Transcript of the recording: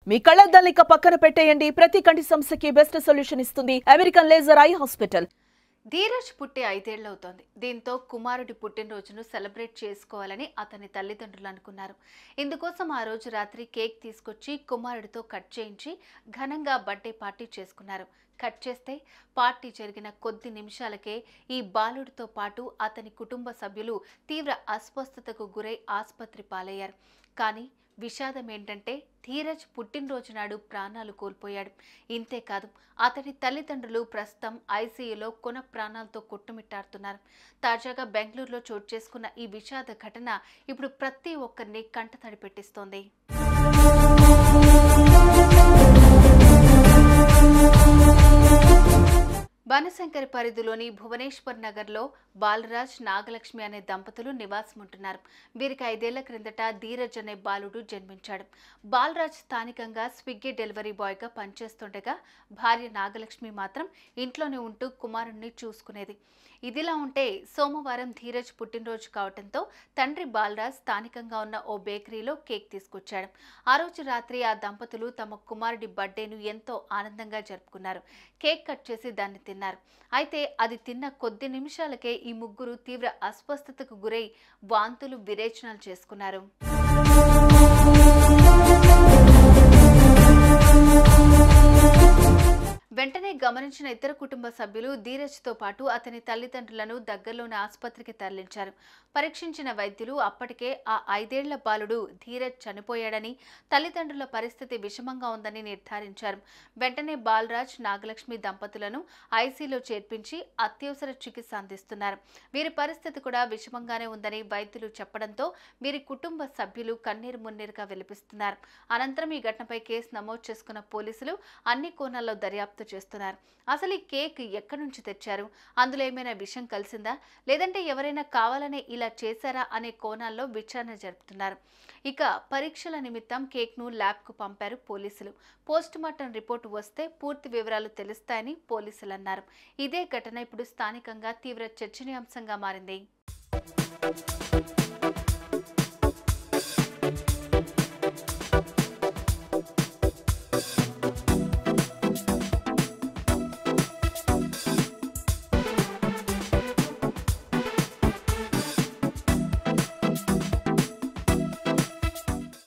మీ కళ్ళద్దాల్ని ఇక పక్కన పెట్టేయండి ప్రతి కంటి సమస్యకి బెస్ట్ సొల్యూషన్ ఇస్తుంది American laser eye hospital Dheeraj పుట్టి ఐదేళ్లవుతోంది దీంతో కుమారుడి పుట్టినరోజును సెలబ్రేట్ చేసుకోవాలని అతని తల్లిదండ్రులు అనుకున్నారు ఇందుకోసం ఆ రోజు రాత్రి కేక్ తీసుకొచ్చి కుమారుడితో కట్ చేయించి ఘనంగా బర్త్డే పార్టీ చేసుకున్నారు కట్ చేస్తే పార్టీ జరిగిన కొద్ది నిమిషాలకే ఈ బాలుడితో పాటు అతని కుటుంబ సభ్యులు తీవ్ర అస్వస్థతకు గురై ఆసుపత్రి పాలయ్యారు కానీ విషాదం ఏంటంటే ధీరజ్ పుట్టినరోజు నాడు ప్రాణాలు కోల్పోయాడు ఇంతేకాదు అతడి తల్లిదండ్రులు ప్రస్తుతం ఐసీయూలో కొన ప్రాణాలతో కొట్టుమిట్టాడుతున్నారు తాజాగా బెంగళూరులో చోటు చేసుకున్న ఈ విషాద ఘటన ఇప్పుడు ప్రతి ఒక్కరిని కంటతడి పెట్టిస్తోంది బనశంకరి పరిధిలోని భువనేశ్వర్ నగర్లో బాలరాజ్ నాగలక్ష్మి అనే దంపతులు నివాసం ఉంటున్నారు వీరికి ఐదేళ్ల క్రిందట ధీరజ్ అనే బాలుడు జన్మించాడు బాలరాజ్ స్థానికంగా స్విగ్గీ డెలివరీ బాయ్గా పనిచేస్తుండగా భార్య నాగలక్ష్మి మాత్రం ఇంట్లోనే ఉంటూ కుమారుణ్ణి చూసుకునేది ఇదిలా ఉంటే సోమవారం ధీరజ్ పుట్టినరోజు కావడంతో తండ్రి బాలరాజ్ స్థానికంగా ఉన్న ఓ బేకరీలో కేక్ తీసుకొచ్చాడు ఆ రోజు రాత్రి ఆ దంపతులు తమ కుమారుడి బర్త్డేను ఎంతో ఆనందంగా జరుపుకున్నారు కేక్ కట్ చేసి దాన్ని తిన్నారు అయితే అది తిన్న కొద్ది నిమిషాలకే ఈ ముగ్గురు తీవ్ర అస్వస్థతకు గురై వాంతులు విరేచనాలు చేసుకున్నారు వెంటనే గమనించిన ఇతర కుటుంబ సభ్యులు ధీరజ్తో పాటు అతని తల్లిదండ్రులను దగ్గరలోని ఆసుపత్రికి తరలించారు పరీక్షించిన వైద్యులు అప్పటికే ఆ ఐదేళ్ల బాలుడు ధీరజ్ చనిపోయాడని తల్లిదండ్రుల పరిస్థితి విషమంగా ఉందని నిర్ధారించారు వెంటనే బాలరాజ్ నాగలక్ష్మి దంపతులను ఐసీలో చేర్పించి అత్యవసర చికిత్స అందిస్తున్నారు వీరి పరిస్థితి కూడా విషమంగానే ఉందని వైద్యులు చెప్పడంతో వీరి కుటుంబ సభ్యులు కన్నీరు మున్నీరుగా విలపిస్తున్నారు అనంతరం ఈ ఘటనపై కేసు నమోదు చేసుకున్న పోలీసులు అన్ని కోణాల్లో దర్యాప్తు చేస్తున్నారు అసలు ఈ కేక్ ఎక్కడి నుంచి తెచ్చారు అందులో ఏమైనా విషం కలిసిందా లేదంటే ఎవరైనా కావాలనే ఇలా చేశారా అనే కోణాల్లో విచారణ జరుపుతున్నారు ఇక పరీక్షల నిమిత్తం కేక్ను ల్యాబ్కు పంపారు పోలీసులు పోస్ట్ మార్టం రిపోర్టు వస్తే పూర్తి వివరాలు తెలుస్తాయని పోలీసులు అన్నారు ఇదే ఘటన ఇప్పుడు స్థానికంగా తీవ్ర చర్చనీయాంశంగా మారింది